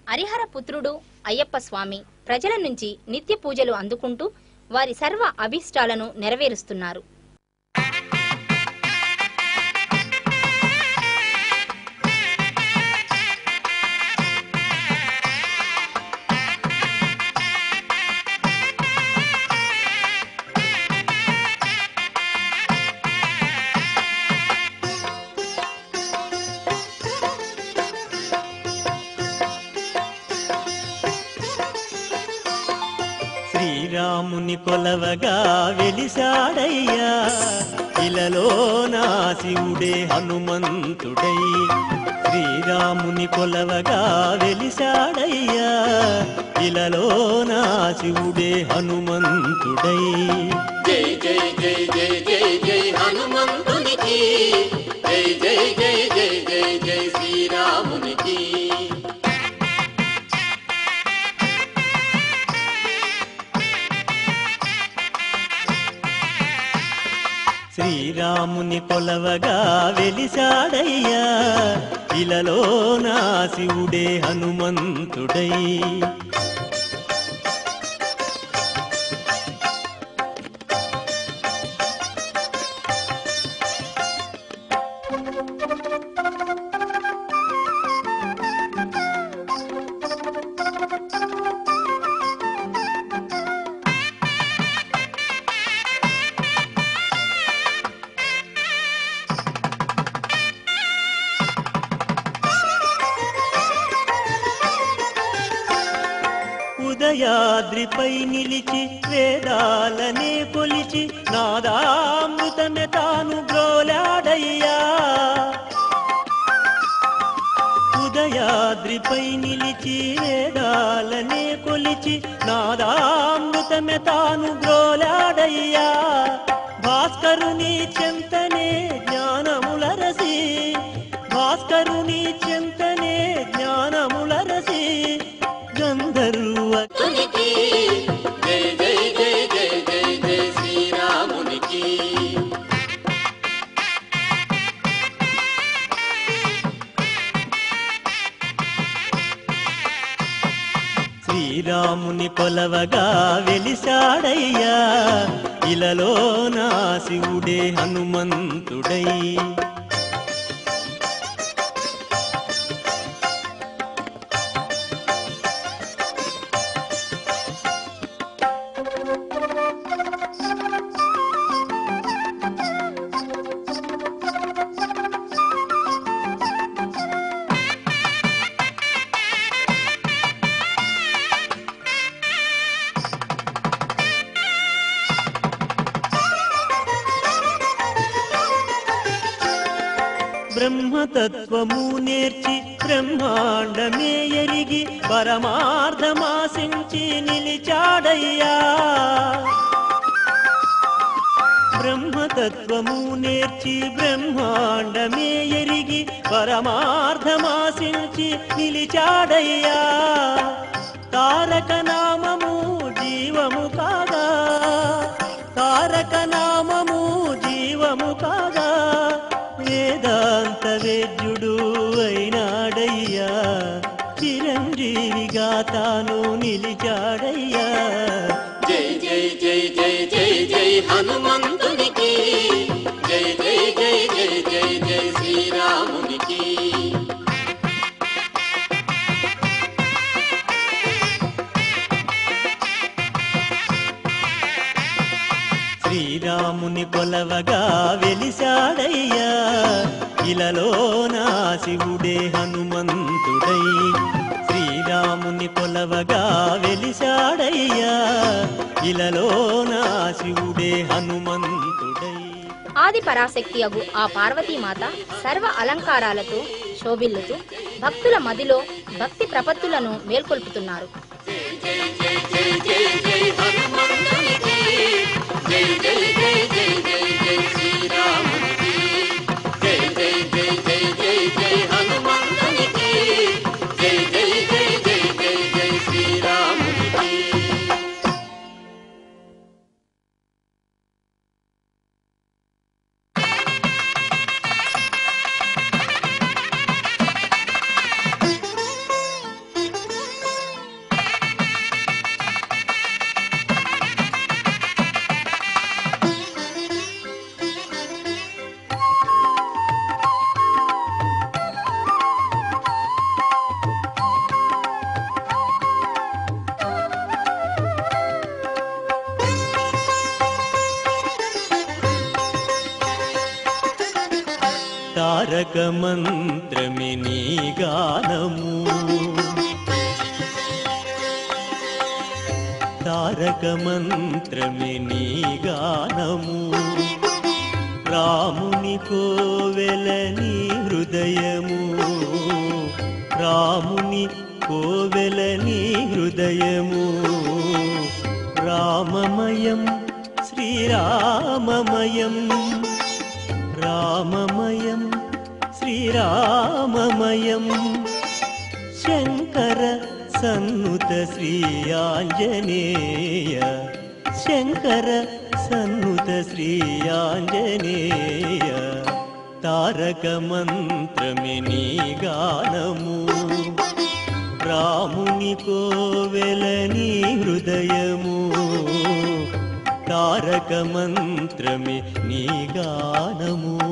హరిహర పుత్రుడు అయ్యప్ప స్వామి ప్రజల నుంచి నిత్య పూజలు అందుకుంటూ వారి సర్వ అభీష్టాలను నెరవేరుస్తున్నారు శ్రీరాముని కొలవగా వెలిశాడయ్యా ఇలలో నా శివుడే హనుమంతుడై శ్రీరాముని కొలవగా వెలిశాడయ్యా ఇలలో నా శివుడే హనుమంతుడై జై జై జై జై జై జై హనుమంతునికి జై జై జై జై జై జై శ్రీరామునికి శ్రీరాముని కొలవగా వెలిశాడయ్యా ఇలలో నా శివుడే హనుమంతుడై ఉదయాద్రిపై నిలిచి వేదాలనే కొలిచి నాదామృతమే తాను గ్రోలాడయ్యా ఉదయాద్రిపై నిలిచి వేదాలనే కొలిచి నాదామృతమే తాను గ్రోలాడయ్యా భాస్కరుని చెంతనే జ్ఞానములరసి భాస్కరుని చెంతనే జ్ఞానములరసి గంధర్వ తునికి జై జై జై జై జై జై శ్రీరామునికి శ్రీరాముని కొలవగా వెలిశాడయ్యా ఇలలో నా శివుడే హనుమంతుడై బ్రహ్మతత్వము నేర్చి బ్రహ్మాండమే ఎరిగి పరమార్థమాశించి నిలిచాడయ్యా బ్రహ్మతత్వము నేర్చి బ్రహ్మాండమే ఎరిగి పరమార్థమాశించి నిలిచాడయ్యా తారక నామము జీవము కాగా తారక నామము జీవము కాగా వేదాంత వేద్యుడు అయినాడయ్యా చిరంజీవిగా తాను నిలిచాడయ్యా జై జై జై జై జై జై హనుమంతునికి జై జై జై జై జై జై శ్రీరామునికి శ్రీరాముని కొలవగా వెలిశాడయ్యా ఇలలో నా శివుడే హనుమంతుడై శ్రీరాముని కొలవగా వెలిశాడయ్యా ఇలలో నా శివుడే హనుమంతుడై ఆది పరాశక్తి అగు ఆ పార్వతీమాత సర్వ అలంకారాలతో శోభిల్లుతూ భక్తుల మదిలో భక్తి ప్రపత్తులను మేల్కొల్పుతున్నారు జై జై జై జై జై హనుమంతునికి జై జై జై జై జై జై శ్రీరామునికి జై జై జై జై జై జై హనుమంతునికి జై జై జై జై జై జై శ్రీరామునికి Thank you. తారక మంత్రమే నీ గానము తారక మంత్రమే నీ గానము రాముని కోవెల నీ హృదయము రాముని కోవెల నీ హృదయము రామమయం శ్రీరామమయం రామమయం శ్రీరామమయం శంకర సన్నుత శ్రీ ఆంజనేయ శంకర సన్నుత శ్రీ ఆంజనేయ తారక మంత్రమే నీ గానము రాముని కోవెల నీ హృదయము తారక మంత్రమే నీ గానము